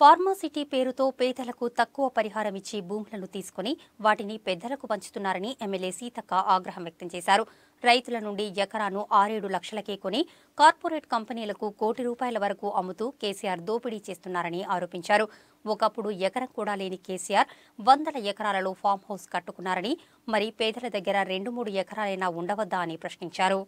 pharma city పేరుతో పేదలకు తక్కువ పరిహారం ఇచ్చి భూములను తీసుకుని వాటిని పెద్దలకు పంచుతున్నారని ఎమ్మెల్యే సీతక్క ఆగ్రహం వ్యక్తం చేశారు రైతుల నుండి ఎకరాను ఆరేడు లక్షలకే కొని కార్పొరేట్ కంపెనీలకు కోటి రూపాయల వరకు అమ్ముతూ కేసీఆర్ దోపిడీ చేస్తున్నారని ఆరోపించారు ఒకప్పుడు ఎకరం కూడా లేని కేసీఆర్ వందల ఎకరాలలో ఫామ్ హౌస్ కట్టుకున్నారని మరి పేదల దగ్గర రెండు మూడు ఎకరాలైనా ఉండవద్దా అని ప్రశ్నించారు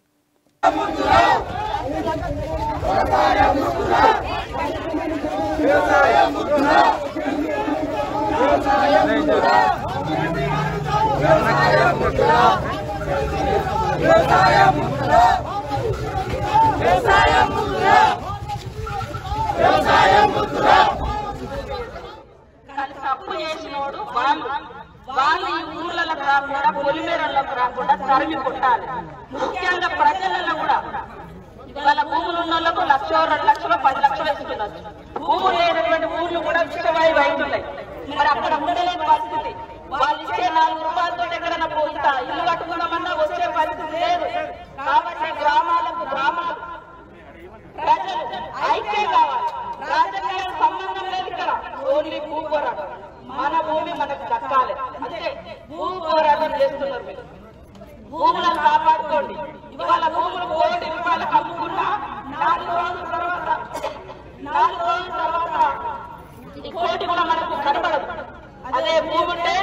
కానీ తప్పు చేసినోడు వాళ్ళు వాళ్ళు ఈ ఊర్లకు రాకుండా పొలిమేరలకు రాకుండా తరిమి కొట్టాలి ముఖ్యంగా ప్రజలలో కూడా ఇవాళ భూములు ఉన్న వాళ్ళకు లక్ష రెండు లక్షలు పది లక్షలు ఇస్తున్నారు భూములు లేనటువంటి ఊర్లు కూడా విషవాయువు అవుతున్నాయి మరి అక్కడ ఉండలేని పరిస్థితి వాళ్ళు ఇచ్చే నాలుగు రూపాయలతో ఎక్కడైనా పోతా ఇల్లు కట్టుకున్నామన్నా వచ్చే పరిస్థితి లేదు కాబట్టి గ్రామాలకు గ్రామాలు ప్రజలు ఐక్యం కావాలి రాజకీయ సంబంధం లేదు ఇక్కడ ఓన్లీ భూ పోరాటం మన భూమి మనకు దక్కాలి అంతే భూ పోరాటం చేస్తున్నారు మీరు భూములను కాపాడుకోండి ఇవాళ భూములు కోటి రూపాయలకు అమ్ముకున్నా నాలుగు రోజుల తర్వాత నాలుగు రోజుల తర్వాత ఈ కోటి కూడా మనకు కనబడదు అదే భూమి ఉంటే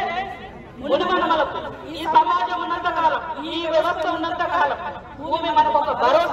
మునిమనమలకు ఈ సమాజం ఉన్నంత కాలం ఈ వ్యవస్థ ఉన్నంత కాలం భూమి మనకు ఒక భరోసా